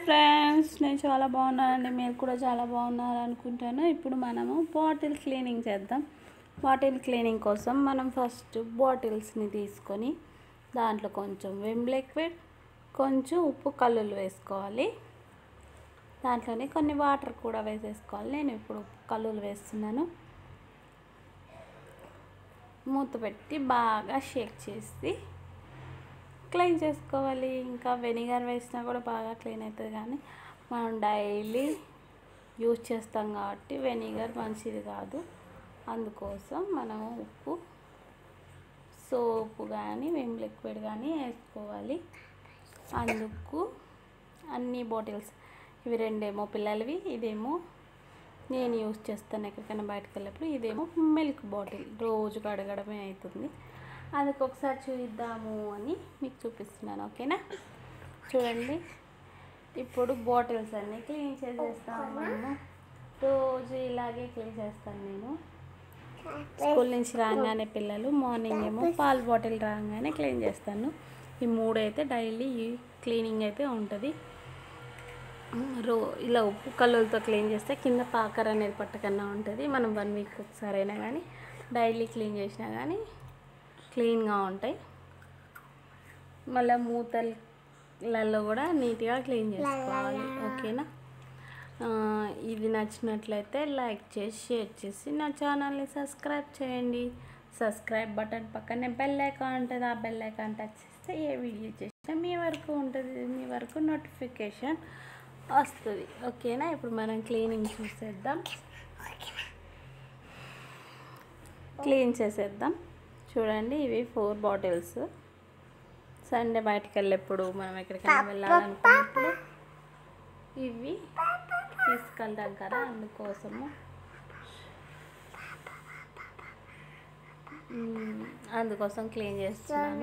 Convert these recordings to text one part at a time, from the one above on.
friends నేను చాలా బాగున్నానండి మీరు కూడా చాలా బాగున్నారు అనుకుంటాను ఇప్పుడు మనము బాటిల్ క్లీనింగ్ చేద్దాం బాటిల్ క్లీనింగ్ కోసం మనం ఫస్ట్ బాటిల్స్ని తీసుకొని దాంట్లో కొంచెం విమ్ లిక్విడ్ కొంచెం ఉప్పు కల్లులు వేసుకోవాలి దాంట్లోనే కొన్ని వాటర్ కూడా వేసేసుకోవాలి నేను ఇప్పుడు ఉప్పు కల్లులు వేస్తున్నాను మూత పెట్టి బాగా షేక్ చేసి క్లీన్ చేసుకోవాలి ఇంకా వెనిగర్ వేసినా కూడా బాగా క్లీన్ అవుతుంది కానీ మనం డైలీ యూజ్ చేస్తాం కాబట్టి వెనిగర్ మంచిది కాదు అందుకోసం మనం ఉప్పు సోపు కానీ విమ్ లిక్విడ్ కానీ వేసుకోవాలి అందుకు అన్ని బాటిల్స్ ఇవి రెండేమో పిల్లలవి ఇదేమో నేను యూజ్ చేస్తాను ఎక్కడికైనా బయటకు వెళ్ళినప్పుడు ఇదేమో మిల్క్ బాటిల్ రోజు కడగడమే అవుతుంది అందుకు ఒకసారి చూద్దాము అని మీకు చూపిస్తున్నాను ఓకేనా చూడండి ఇప్పుడు బాటిల్స్ అన్నీ క్లీన్ చేసేస్తాము మనము రోజు ఇలాగే క్లీన్ చేస్తాను నేను స్కూల్ నుంచి రాగానే పిల్లలు మార్నింగ్ ఏమో పాల బాటిల్ రాగానే క్లీన్ చేస్తాను ఈ మూడు అయితే డైలీ క్లీనింగ్ అయితే ఉంటుంది రో ఇలా ఉప్పు కల్లులతో క్లీన్ చేస్తే కింద పాకర్ అనేది పట్టకన్నా ఉంటుంది మనం వన్ వీక్ ఒకసారి అయినా కానీ డైలీ క్లీన్ చేసినా కానీ క్లీన్గా ఉంటాయి మళ్ళీ మూతలలో కూడా నీట్గా క్లీన్ చేసుకోవాలి ఓకేనా ఆ, ఇది నచ్చినట్లయితే లైక్ చేసి షేర్ చేసి నా ఛానల్ని సబ్స్క్రైబ్ చేయండి సబ్స్క్రైబ్ బటన్ పక్కనే బెల్ ఐకాన్ ఉంటుంది ఆ బెల్ ఐకాన్ టచ్ చేస్తే ఏ వీడియో చేసినా మీ వరకు ఉంటుంది మీ వరకు నోటిఫికేషన్ వస్తుంది ఓకేనా ఇప్పుడు మనం క్లీనింగ్ చూసేద్దాం క్లీన్ చేసేద్దాం చూడండి ఇవి ఫోర్ బాటిల్స్ సండే బయటకు వెళ్ళేప్పుడు మనం ఎక్కడికైనా వెళ్ళాలనుకున్నప్పుడు ఇవి తీసుకెళ్తాం కదా అందుకోసము మ్మ్, అందుకోసం క్లీన్ చేస్తున్నాను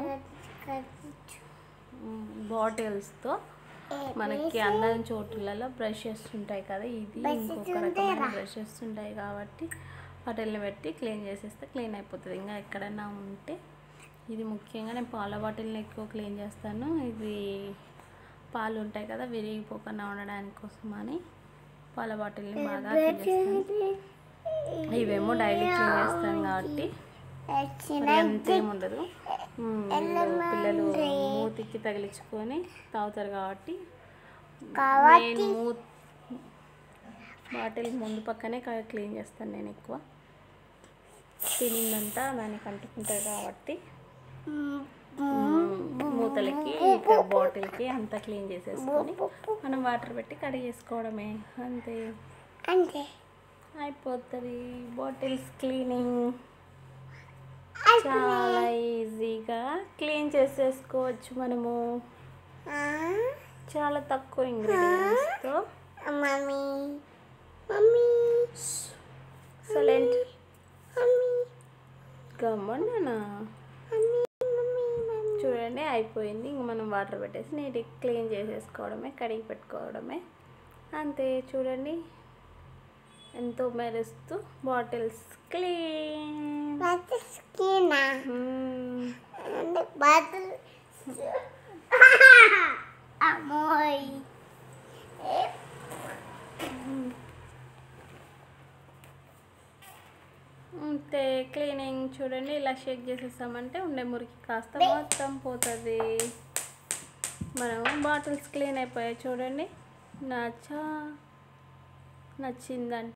బాటిల్స్తో మనకి అందరి చోటులలో బ్రషెస్ ఉంటాయి కదా ఇది ఇంకొక రకమైన బ్రషెస్ ఉంటాయి కాబట్టి వాటిల్ని పెట్టి క్లీన్ చేసేస్తే క్లీన్ అయిపోతుంది ఇంకా ఎక్కడైనా ఉంటే ఇది ముఖ్యంగా నేను పాల బాటిల్ని ఎక్కువ క్లీన్ చేస్తాను ఇది పాలు ఉంటాయి కదా విరిగిపోకుండా ఉండడానికి కోసం అని పాల బాటిల్ని బాగా క్లీన్ చేస్తాను ఇవేమో డైలీ క్లీన్ చేస్తాం కాబట్టి మరి అంతేం ఉండదు మ్మ్, వీళ్ళు పిల్లలు మూతికి తగిలించుకొని తాగుతారు కాబట్టి నేను మూ బాటిల్ ముందు పక్కనే క- క్లీన్ చేస్తాను నేను ఎక్కువ తినిందంతా దానికి అంటుకుంటుంది కాబట్టి మ్మ్, మూతలకి ఇక బాటిల్కి అంతా క్లీన్ చేసేసుకొని మనం వాటర్ పెట్టి కడిగేసుకోవడమే అంతే అంతే అయిపోతుంది బాటిల్స్ క్లీనింగ్ చాలా ఈజీగా క్లీన్ చేసేసుకోవచ్చు మనము చాలా తక్కువ ఇంగ్రీడియంట్స్తో మమ్మీ మమ్మీ సైలెంట్ మమ్మీ గమ్మన్నా మమ్మీ మమ్మీ మమ్మీ చూడండి అయిపోయింది ఇంక మనం వాటర్ పెట్టేసి నీట్గా క్లీన్ చేసేసుకోవడమే కడిగి పెట్టుకోవడమే అంతే చూడండి ఎంతో మెరుస్తూ బాటిల్స్ క్లీన్ బట్టలు స్కినా అంటే బట్టలు అమ్మోయ్ అంతే క్లీనింగ్ చూడండి ఇలా షేక్ చేసేసామంటే ఉండే మురికి కాస్త మొత్తం పోతుంది మనం బాటిల్స్ క్లీన్ అయిపోయాయి చూడండి నచ్చా నచ్చిందంటే